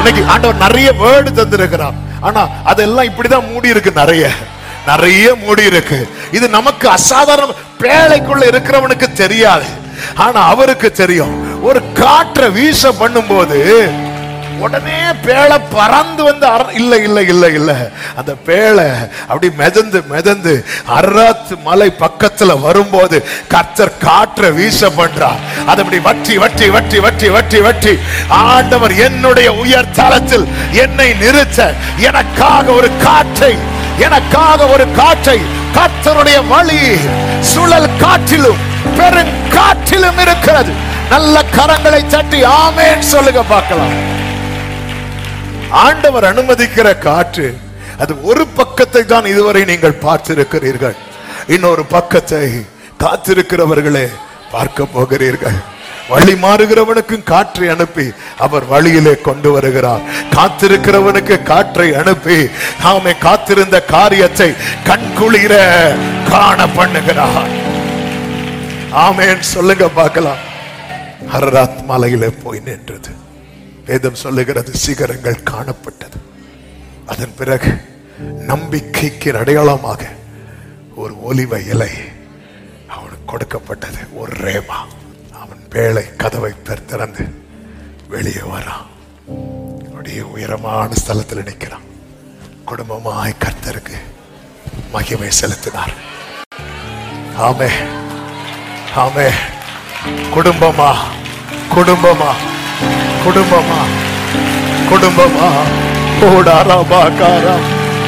இன்னைக்கு ஆண்டவர் நிறைய வேர்டு தந்திருக்கிறார் ஆனா அதெல்லாம் இப்படிதான் மூடி இருக்கு நிறைய நிறைய மூடி இருக்கு இது நமக்கு அசாதாரண பேழைக்குள்ள இருக்கிறவனுக்கு தெரியாது ஆனா அவருக்கு தெரியும் ஒரு காற்றை வீச பண்ணும்போது உடனே பேழை பறந்து வந்து அர- இல்ல இல்ல இல்ல இல்ல அந்த பேழை அப்படி மிதந்து மிதந்து அராத் மலை பக்கத்துல வரும்போது கர்த்தர் காற்றை வீச பண்றார் அது அப்படி வற்றி வற்றி வற்றி வற்றி வற்றி வற்றி ஆண்டவர் என்னுடைய உயர் தளத்தில் என்னை நிறுத்த எனக்காக ஒரு காற்றை எனக்காக ஒரு காற்றை கர்த்தருடைய வழி சுழல் காற்றிலும் பெருங்காற்றிலும் இருக்கிறது நல்ல கரங்களை தட்டி ஆமேன் சொல்லுங்க பார்க்கலாம் ஆண்டவர் அனுமதிக்கிற காற்று அது ஒரு பக்கத்தை தான் இதுவரை நீங்கள் பார்த்திருக்கிறீர்கள் இன்னொரு பக்கத்தை காத்திருக்கிறவர்களே பார்க்க போகிறீர்கள் வழி மாறுகிறவனுக்கும் காற்றை அனுப்பி அவர் வழியிலே கொண்டு வருகிறார் காத்திருக்கிறவனுக்கு காற்றை அனுப்பி ஆமை காத்திருந்த காரியத்தை கண்குளிர காண பண்ணுகிறார் ஆமேன் சொல்லுங்க பார்க்கலாம் ஹரராத் மலையிலே போய் நின்றது வேதம் சொல்லுகிறது சிகரங்கள் காணப்பட்டது அதன் பிறகு நம்பிக்கைக்கு அடையாளமாக ஒரு ஒலிவ இலை அவனுக்கு கொடுக்கப்பட்டது ஒரு ரேமா அவன் வேலை கதவை பெர் திறந்து வெளியே வரான் அப்படியே உயரமான ஸ்தலத்தில் நிற்கிறான் குடும்பமாய் கர்த்தருக்கு மகிமை செலுத்தினார் ஆமே ஆமே குடும்பமா குடும்பமா குடும்பமா குடும்பமா ஓடாரா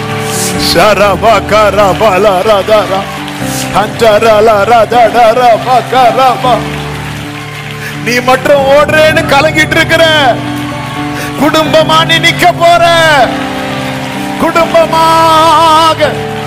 ஷரபகர பலரதர அஞ்சரல ரதடர பகரப நீ மட்டும் ஓடுறேன்னு கலங்கிட்டு இருக்கிற குடும்பமா நீ நிக்க போற குடும்பமாக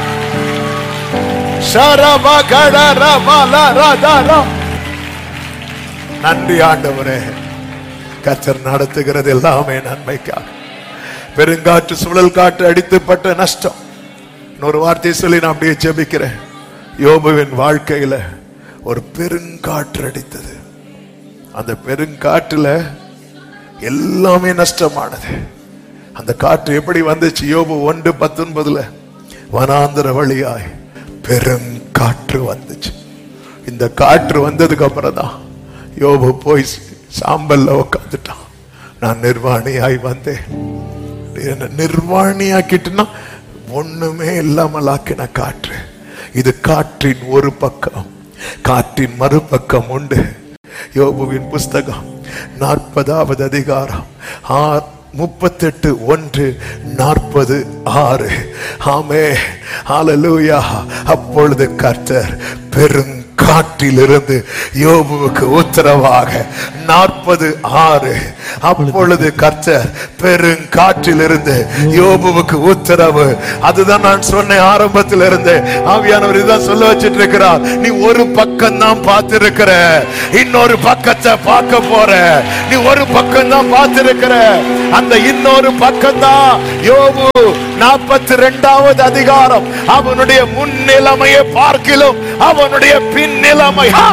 ஷரபகர பலரதர நன்றி ஆண்டவரே கத்தர் நடத்துகிறது எல்லாமே நன்மைக்காக பெருங்காற்று சுழல் காற்று அடித்துப்பட்ட நஷ்டம் இன்னொரு வார்த்தை சொல்லி நான் அப்படியே ஜெபிக்கிறேன் யோபுவின் வாழ்க்கையில ஒரு பெருங்காற்று அடித்தது அந்த பெருங்காற்றுல எல்லாமே நஷ்டமானது அந்த காற்று எப்படி வந்துச்சு யோபு ஒன்று பத்தொன்பதுல வனாந்தர வழியாய் பெருங்காற்று வந்துச்சு இந்த காற்று வந்ததுக்கு அப்புறம் தான் யோபு போய் சாம்பல்ல உட்காந்துட்டான் நான் நிர்வாணியாய் வந்தேன் என்ன நிர்வாணியாக்கிட்டுனா ஒண்ணுமே இல்லாமல் ஆக்கின காற்று இது காற்றின் ஒரு பக்கம் காற்றின் மறுபக்கம் உண்டு யோபுவின் புஸ்தகம் நாற்பதாவது அதிகாரம் ஆ- முப்பத்தெட்டு ஒன்று நாற்பது ஆறு ஆமே ஹalleluya அப்பொழுது கர்த்தர் பெருங்காற்றிலிருந்து யோபுவுக்கு உத்தரவாக நாற்பது ஆறு அப்பொழுது கர்த்தர் பெருங்காற்றிலிருந்து யோபுவுக்கு உத்தரவு அதுதான் நான் சொன்னேன் ஆரம்பத்தில் இருந்து ஆவியானவர் இதான் சொல்ல வச்சிட்டு இருக்கிறார் நீ ஒரு பக்கம் தான் பார்த்திருக்கிற இன்னொரு பக்கத்தை பார்க்க போற நீ ஒரு பக்கம் தான் பார்த்திருக்கிற அந்த இன்னொரு பக்கம் தான் யோபு நாற்பத்தி ரெண்டாவது அதிகாரம் அவனுடைய முன் நிலைமையை பார்க்கிலும் அவனுடைய பின் நிலைமை ஹா!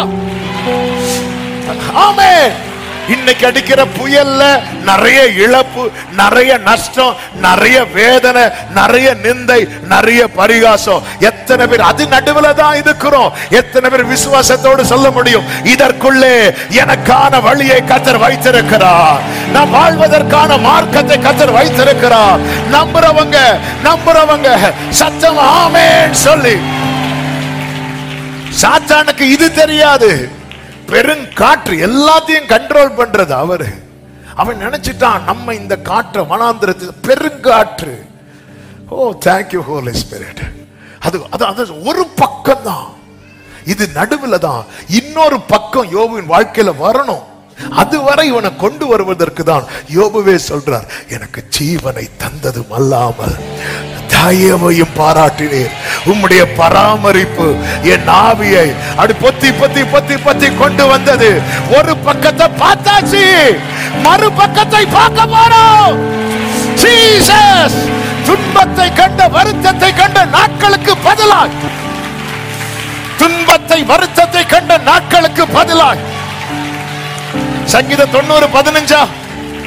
ஆமே இன்னைக்கு அடிக்கிற புயல்ல நிறைய இழப்பு நிறைய நஷ்டம் நிறைய வேதனை நிறைய நிந்தை நிறைய பரிகாசம் எத்தனை பேர் அது நடுவுல தான் இருக்கிறோம் எத்தனை பேர் விசுவாசத்தோடு சொல்ல முடியும் இதற்குள்ளே எனக்கான வழியை கத்தர் வைத்திருக்கிறார் நான் வாழ்வதற்கான மார்க்கத்தை கத்தர் வைத்திருக்கிறார் நம்புறவங்க நம்புறவங்க சத்தம் ஆமேன்னு சொல்லி சாத்தானுக்கு இது தெரியாது பெருங்காற்று எல்லாத்தையும் கண்ட்ரோல் பண்றது அவரு அவன் நினைச்சிட்டான் நம்ம இந்த காற்றை வனாந்திரத்து பெருங்காற்று ஓ தேங்க்யூ ஹோலி ஸ்பிரிட் அது அது அது ஒரு பக்கம் தான் இது நடுவுல தான் இன்னொரு பக்கம் யோபுவின் வாழ்க்கையில வரணும் அதுவரை இவனை கொண்டு வருவதற்கு தான் யோபுவே சொல்றார் எனக்கு ஜீவனை தந்ததும் அல்லாமல் தயவையும் பாராட்டினீர் உம்முடைய பராமரிப்பு என் ஆவியை அப்படி பொத்தி பொத்தி பொத்தி பொத்தி கொண்டு வந்தது ஒரு பக்கத்தை பார்த்தாச்சு மறு பக்கத்தை பார்க்க போறோம் ஜீசஸ் துன்பத்தை கண்ட வருத்தத்தை கண்ட நாட்களுக்கு பதிலாய் துன்பத்தை வருத்தத்தை கண்ட நாட்களுக்கு பதிலாய் சங்கீத தொண்ணூறு பதினஞ்சா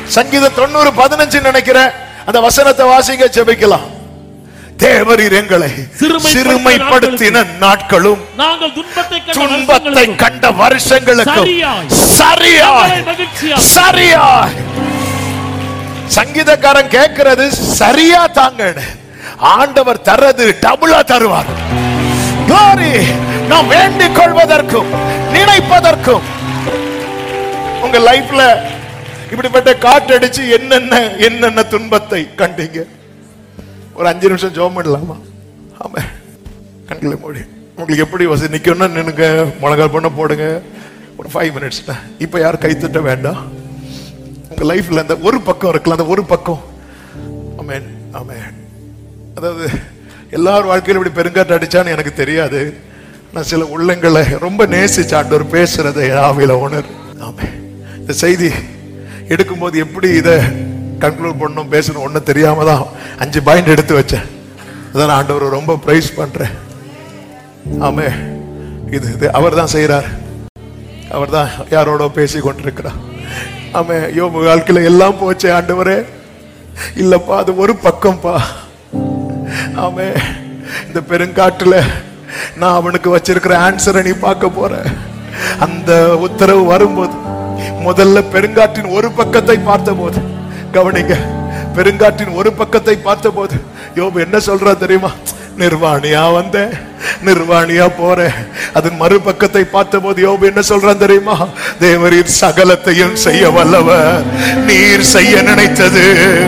சங்கீதம் தொண்ணூறு பதினஞ்சு நினைக்கிறேன் அந்த வசனத்தை வாசிங்க ஜெபிக்கலாம் தேவரீர் எங்களை சிறுமைப்படுத்தின சிறுமைப்படுத்தின நாட்களும் நாங்கள் துன்பத்தை கண்ட துன்பத்தை வருஷங்களுக்கும் கண்ட வருஷங்களுக்கு சரியாய். சரியாய் எங்களை மகிழ்ச்சியாய். சரியாய் சங்கீதக்காரன் கேட்கிறது சரியா தாங்கன்னு ஆண்டவர் தர்றது டபுளா தருவார் Glory! நாம் வேண்டிக் கொள்வதற்கும் நினைப்பதற்கும் உங்க லைஃப்ல இப்படிப்பட்ட காற்றடிச்சு என்னென்ன என்னென்ன துன்பத்தை கண்டீங்க ஒரு அஞ்சு நிமிஷம் ஜோம் பண்ணலாமா ஆமா கண்களை மூடி உங்களுக்கு எப்படி வசதி நிக்கணும்னா நின்னுங்க முழங்கால் பண்ண போடுங்க ஒரு ஃபைவ் மினிட்ஸ் இப்ப யாரும் கை தட்ட வேண்டாம் உங்க லைஃப்ல அந்த ஒரு பக்கம் இருக்கலாம் அந்த ஒரு பக்கம் ஆமென் ஆமென் அதாவது எல்லார் வாழ்க்கையிலும் இப்படி பெருங்காற்று அடிச்சான்னு எனக்கு தெரியாது நான் சில உள்ளங்களை ரொம்ப நேசிச்ச ஆண்டவர் பேசுறதை ஆவில உணர் ஆமே இந்த செய்தி எடுக்கும்போது எப்படி இதை கன்க்ளூட் பண்ணணும் பேசணும் ஒன்றும் தெரியாம தான் அஞ்சு பாயிண்ட் எடுத்து வச்சேன் அதான் நான் ஆண்டவர் ரொம்ப ப்ரைஸ் பண்றேன் ஆமே இது இது அவர் தான் செய்கிறார் அவர் தான் யாரோட பேசி கொண்டிருக்கிறார் ஆமே யோபு வாழ்க்கையில எல்லாம் போச்சே ஆண்டவரே இல்லப்பா அது ஒரு பக்கம்பா ஆமே இந்த பெருங்காட்டுல நான் அவனுக்கு வச்சிருக்கிற ஆன்சரை நீ பார்க்க போற அந்த உத்தரவு வரும்போது முதல்ல பெருங்காற்றின் ஒரு பக்கத்தை பார்த்தபோது கவனிங்க பெருங்காற்றின் ஒரு பக்கத்தை பார்த்தபோது யோபு என்ன சொல்றா தெரியுமா நிர்வாணியா வந்தேன் நிர்வாணியா போறேன் அதன் மறுபக்கத்தை பார்த்தபோது யோபு என்ன சொல்றான் தெரியுமா தேவரீர் சகலத்தையும் செய்ய வல்லவர் நீர் செய்ய நினைத்தது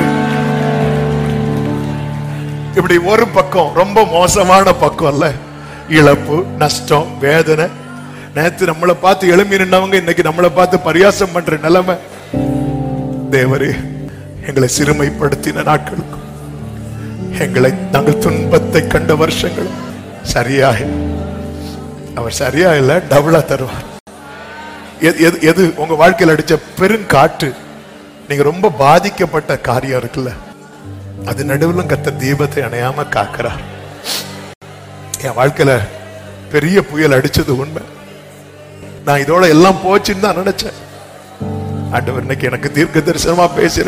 இப்படி ஒரு பக்கம் ரொம்ப மோசமான பக்கம் இல்ல இழப்பு நஷ்டம் வேதனை நேத்து நம்மளை பார்த்து எழும்பி நின்னவங்க இன்னைக்கு நம்மளை பார்த்து பரியாசம் பண்ற நிலைமை தேவரே எங்களை சிறுமைப்படுத்தின நாட்களுக்கும் எங்களை நாங்கள் துன்பத்தை கண்ட வருஷங்களும் சரியாக அவர் சரியா இல்ல டபுளா தருவார் எது- எது எது உங்க வாழ்க்கையில் அடிச்ச பெருங்காற்று நீங்க ரொம்ப பாதிக்கப்பட்ட காரியம் இருக்குல்ல அது நடுவிலும் கத்த தீபத்தை அணையாம காக்கிறார் என் வாழ்க்கையில பெரிய புயல் அடிச்சது உண்மை நான் இதோட எல்லாம் போச்சுன்னு தான் நினைச்சேன் ஆண்டவர் இன்னைக்கு எனக்கு தீர்க்க தரிசனமா பேசி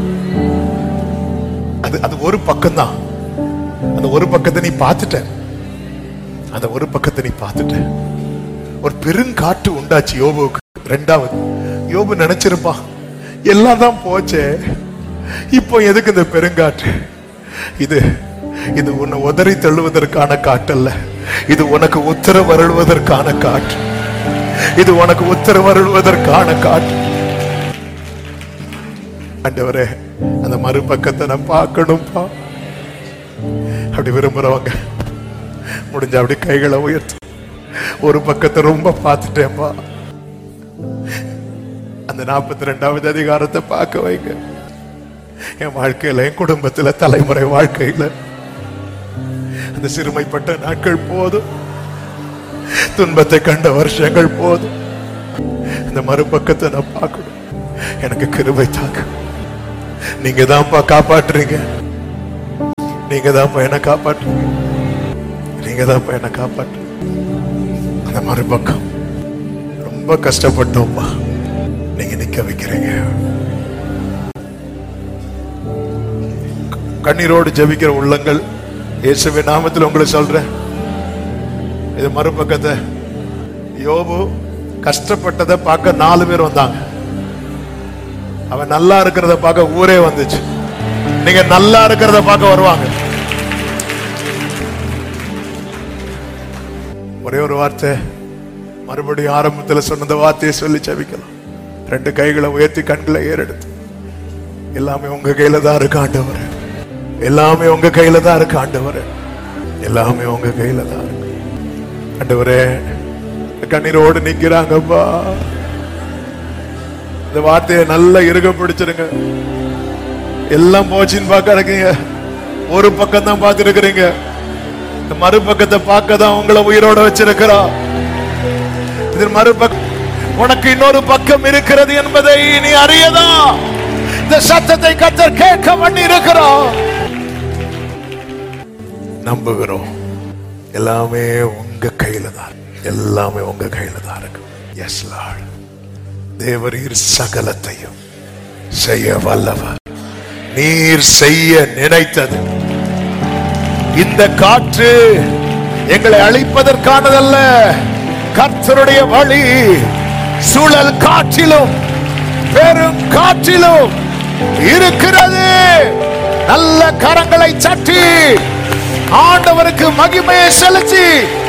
அது அது ஒரு பக்கம் தான் அந்த ஒரு பக்கத்தை நீ பார்த்துட்ட அந்த ஒரு பக்கத்தை நீ பார்த்துட்ட ஒரு பெருங்காற்று உண்டாச்சு யோபுவுக்கு ரெண்டாவது யோபு நினைச்சிருப்பான் எல்லாம் தான் போச்சே இப்போ எதுக்கு இந்த பெருங்காற்று இது இது உன்னை உதறி தள்ளுவதற்கான காற்றல்ல இது உனக்கு உத்தரவு அருள்வதற்கான காற்று இது உனக்கு உத்தரவு அருள்வதற்கான காற்று ஆண்டவரே அந்த மறுபக்கத்தை நான் பார்க்கணும்பா அப்படி விரும்புறவங்க முடிஞ்ச அப்படி கைகளை உயர்த்து ஒரு பக்கத்தை ரொம்ப பார்த்துட்டேன்பா அந்த நாற்பத்தி ரெண்டாவது அதிகாரத்தை பார்க்க வைங்க என் வாழ்க்கையில என் குடும்பத்துல தலைமுறை வாழ்க்கையில அந்த சிறுமைப்பட்ட நாட்கள் போதும் துன்பத்தை கண்ட வருஷங்கள் போதும் அந்த மறுபக்கத்தை நான் பார்க்கணும் எனக்கு கிருபை தாங்க நீங்க தான்ப்பா காப்பாற்றுறீங்க நீங்க தான்ப்பா என்ன காப்பாற்றுறீங்க நீங்க தான்ப்பா என்ன காப்பாற்றுறீங்க அந்த மறுபக்கம் ரொம்ப கஷ்டப்பட்டோம்ப்பா நீங்க நிக்க வைக்கிறீங்க கண்ணீரோடு ஜெபிக்கிற உள்ளங்கள் இயேசுவின் நாமத்தில் உங்களுக்கு சொல்றேன் இது மறுபக்கத்தை யோபு கஷ்டப்பட்டதை பார்க்க நாலு பேர் வந்தாங்க அவன் நல்லா இருக்கிறத பார்க்க ஊரே வந்துச்சு நீங்க நல்லா இருக்கிறத பார்க்க வருவாங்க ஒரே ஒரு வார்த்தை மறுபடியும் ஆரம்பத்தில் சொன்னத வார்த்தையை சொல்லி ஜெபிக்கலாம் ரெண்டு கைகளை உயர்த்தி கண்களை ஏறெடுத்து எல்லாமே உங்க கையில தான் இருக்கு ஆண்டவர் எல்லாமே உங்க கையில தான் இருக்கு ஆண்டவர் எல்லாமே உங்க கையில தான் இருக்கு ஆண்டவரே கண்ணீரோடு நிக்கிறாங்கப்பா இந்த வார்த்தையை நல்லா இருக பிடிச்சிருங்க எல்லாம் போச்சுன்னு பார்க்க இருக்கீங்க ஒரு பக்கம் தான் பார்த்துருக்கிறீங்க இந்த மறுபக்கத்தை பார்க்க தான் உங்களை உயிரோட வச்சிருக்கிறா இது மறுபக்கம் உனக்கு இன்னொரு பக்கம் இருக்கிறது என்பதை நீ அறியதா இந்த சத்தத்தை கத்தர் கேட்க பண்ணி இருக்கிறோம் நம்புகிறோம் எல்லாமே உங்க கையில தான் இருக்கு. எல்லாமே உங்க கையில தான் இருக்கு எஸ் லார்ட் தேவரீர் சகலத்தையும் செய்ய வல்லவர் நீர் செய்ய நினைத்தது இந்த காற்று எங்களை அழிப்பதற்கானதல்ல கர்த்தருடைய வழி சுழல் காற்றிலும் பெரும் காற்றிலும் இருக்கிறது நல்ல கரங்களை சட்டி ஆண்டவருக்கு மகிமையை செலுத்தி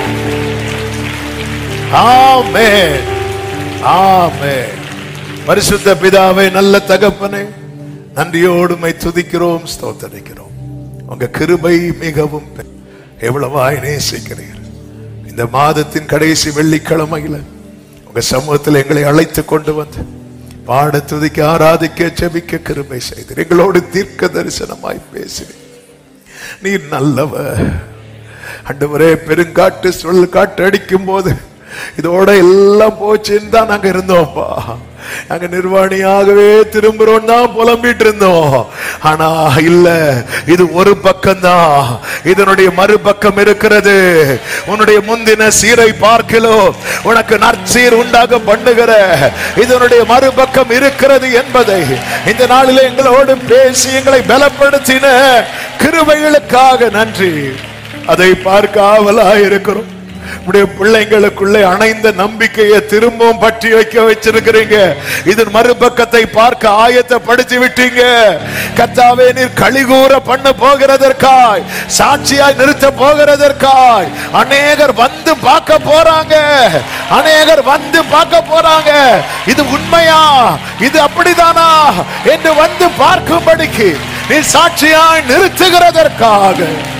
ஆமென் ஆமென் பரிசுத்த பிதாவே நல்ல தகப்பனே நன்றியோடு மை துதிக்கிறோம் ஸ்தோத்தரிக்கிறோம் உங்க கிருபை மிகவும் பெ- எவ்வளவாய் நேசிக்கிறீர் இந்த மாதத்தின் கடைசி வெள்ளிக்கிழமையில உங்க சமூகத்தில் எங்களை அழைத்து கொண்டு வந்து பாட துதிக்க ஆராதிக்க ஜெபிக்க கிருபை செய்தீர் எங்களோடு தீர்க்க தரிசனமாய் பேசினீர் நீர் நல்லவர் அண்டவரே பெருங்காட்டு சொல் காட்டு அடிக்கும் போது இதோட எல்லாம் போச்சுன்னு தான் நாங்க இருந்தோம்ப்பா நாங்க நிர்வாணியாகவே திரும்புறோம் தான் புலம்பிட்டு இருந்தோம் ஆனா இல்ல இது ஒரு பக்கம்தான் இதனுடைய மறுபக்கம் இருக்கிறது உன்னுடைய முந்தின சீரை பார்க்கலோ உனக்கு நற்சீர் உண்டாக பண்ணுகிற இதனுடைய மறுபக்கம் இருக்கிறது என்பதை இந்த நாளிலே எங்களோடு பேசி எங்களை பலப்படுத்தின கிருபைகளுக்காக நன்றி அதை பார்க்க ஆவலா இருக்கிறோம் உடைய பிள்ளைங்களுக்குள்ளே அணைந்த நம்பிக்கையை திரும்பவும் பற்றி வைக்க வச்சிருக்கிறீங்க இதன் மறுபக்கத்தை பார்க்க ஆயத்தப்படுத்தி விட்டீங்க கத்தாவே நீர் கழிகூற பண்ண போகிறதற்காய் சாட்சியாய் நிறுத்த போகிறதற்காய் அநேகர் வந்து பார்க்க போறாங்க அநேகர் வந்து பார்க்க போறாங்க இது உண்மையா இது அப்படிதானா என்று வந்து பார்க்கும்படிக்கு நீ சாட்சியாய் நிறுத்துகிறதற்காக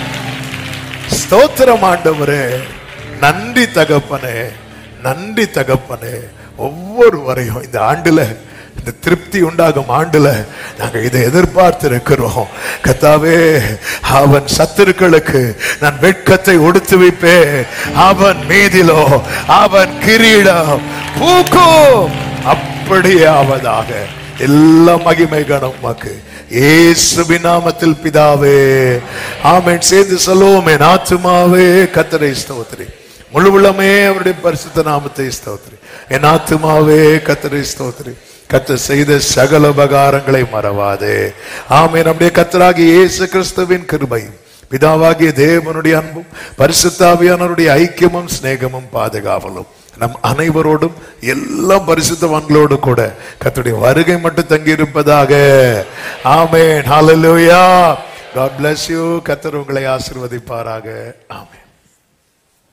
ஸ்தோத்திரம் ஆண்டவரே நன்றி தகப்பனே நன்றி தகப்பனே ஒவ்வொரு வரையும் இந்த ஆண்டுல இந்த திருப்தி உண்டாகும் ஆண்டுல நாங்க இதை எதிர்பார்த்து இருக்கிறோம் கத்தாவே அவன் சத்துருக்களுக்கு நான் வெட்கத்தை ஒடுத்து வைப்பேன் அவன் மீதிலோ அவன் கிரீடம் பூக்கும் அப்படியே ஆவதாக எல்லா மகிமை கணம் உமக்கு இயேசுவின் நாமத்தில் பிதாவே ஆமென் சேர்ந்து சொல்லுவோமே ஆத்துமாவே கத்தரை ஸ்தோத்திரி முழு உள்ளமே அவருடைய பரிசுத்த நாமத்தை ஸ்தோத்திரி என் ஆத்துமாவே கத்தரை ஸ்தோத்திரி கத்தர் செய்த சகல உபகாரங்களை மறவாதே ஆமென் நம்முடைய கத்தராகிய இயேசு கிறிஸ்துவின் கிருபையும் பிதாவாகிய தேவனுடைய அன்பும் பரிசுத்தாவியானவருடைய ஐக்கியமும் சிநேகமும் பாதுகாவலும் நம் அனைவரோடும் எல்லா பரிசுத்தவான்களோடு கூட கர்த்தருடைய வருகை மட்டும் தங்கி இருப்பதாக ஆமென் ஹalleluya God bless you கர்த்தர் உங்களை ஆசீர்வதிப்பாராக ஆமென்